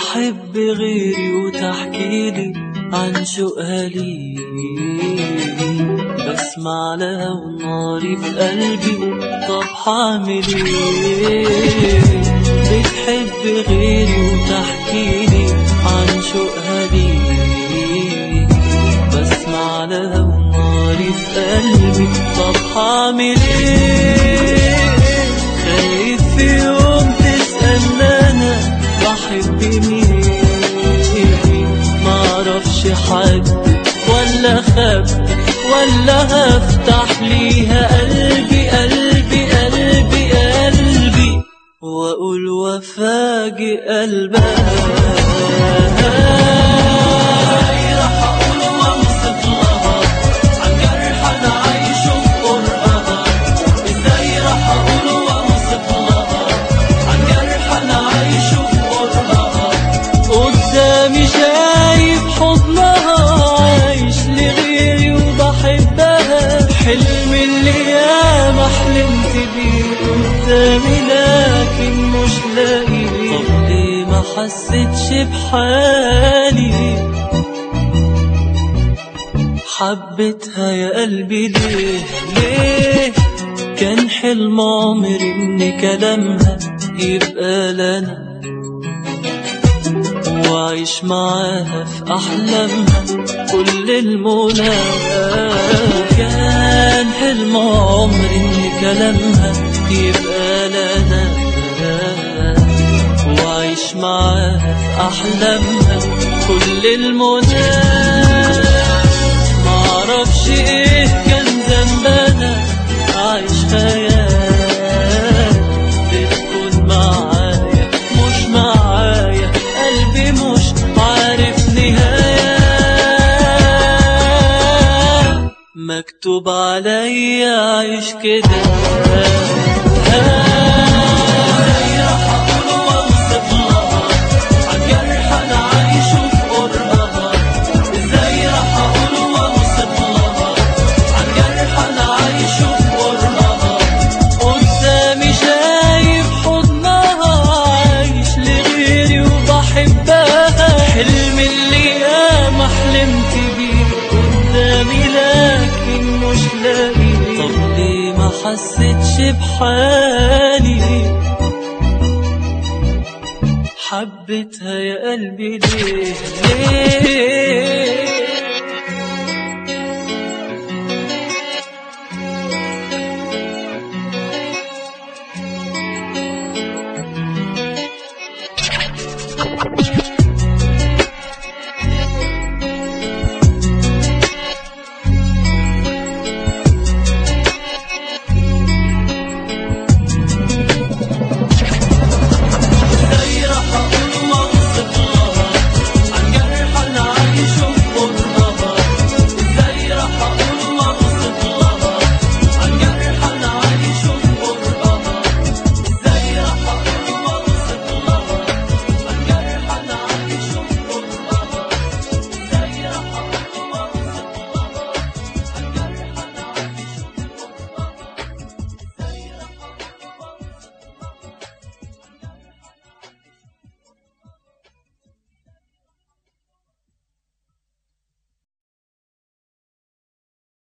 بحب غيري وتحكيلي عن شوقها لي بسمع لها وناري في قلبي طب حعمل ايه بتحب غيري وتحكيلي عن شوقها لي بسمع لها وناري في قلبي طب حعمل ايه خايف في يوم تسألني انا بحب مين معرفش حد ولا خبي ولا هفتح ليها قلبي قلبي قلبي قلبي واقول وفاجئ قلبها راح اقول واوصف لها عن جرح انا عايشه في قربها ازاي راح اقول واوصف لها عن جرح انا عايشه في قربها قدامي شايف حضنها عايش لغيري وبحبها حلم اللي ياما حلمت بيه قدامي لكن مش لاقيه طب ليه ما حسيتش بحالي حبيتها يا قلبي ليه ليه كان حلم عمري ان كلامها يبقى لنا وعيش معاها في أحلامها كل المنى كان حلم عمري إن كلامها يبقى لنا وعيش معاها في أحلامها كل المنى معرفش إيه كان ذنبنا عايش خيال بتكون معايا مش معايا قلبي مش عارف نهاية مكتوب عليا عيش كده ازاي راح اقول واوصف لها عن جرح انا عايشه في قربها ازاي راح اقول واوصف لها عن جرح انا عايشه في قربها قدامي شايف حضنها عايش لغيري وبحبها حلم اللي ياما حلمت بيه قدامي لكن مش لاقيه طب ليه ما حسيتش بحالي حبيتها يا قلبي ليه ليه